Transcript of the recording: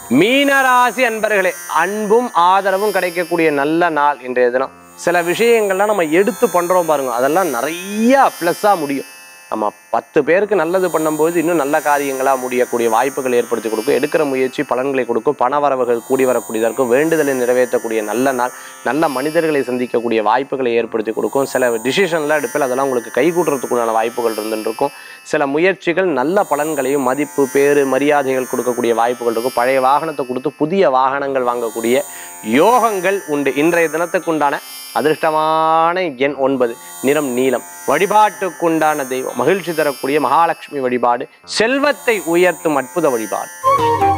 மீனராசி அன்பர்களே அன்பும் ஆதரவும் கிடைக்கக்கூடிய நல்ல நாள் இன்றைய தினம் சில விஷயங்கள்லாம் நம்ம எடுத்து பண்றோம் பாருங்க அதெல்லாம் நிறைய ப்ளஸ்ஸா முடியும் நம்ம பத்து பேருக்கு நல்லது பண்ணும்போது இன்னும் நல்ல காரியங்களா முடியக்கூடிய வாய்ப்புகள் ஏற்படுத்தி கொடுக்கும் எடுக்கிற முயற்சி பலன்களை கொடுக்கும் பணவரவுகள் கூடி வரக்கூடியதாக இருக்கும் வேண்டுதலை நிறைவேற்றக்கூடிய நல்ல நாள் நல்ல மனிதர்களை சந்திக்கக்கூடிய வாய்ப்புகளை ஏற்படுத்தி கொடுக்கும் சில டிசிஷன்லாம் எடுப்பில் அதெல்லாம் உங்களுக்கு கைகூட்டுறதுக்குண்டான வாய்ப்புகள் இருந்துட்டு இருக்கும் சில முயற்சிகள் நல்ல பலன்களையும் மதிப்பு பேரு மரியாதைகள் கொடுக்கக்கூடிய வாய்ப்புகள் இருக்கும் பழைய வாகனத்தை கொடுத்து புதிய வாகனங்கள் வாங்கக்கூடிய யோகங்கள் உண்டு இன்றைய தினத்துக்குண்டான அதிர்ஷ்டமான எண் ஒன்பது நிறம் நீலம் வழிபாட்டுக்குண்டான தெய்வம் மகிழ்ச்சி தரக்கூடிய மகாலட்சுமி வழிபாடு செல்வத்தை உயர்த்தும் அற்புத வழிபாடு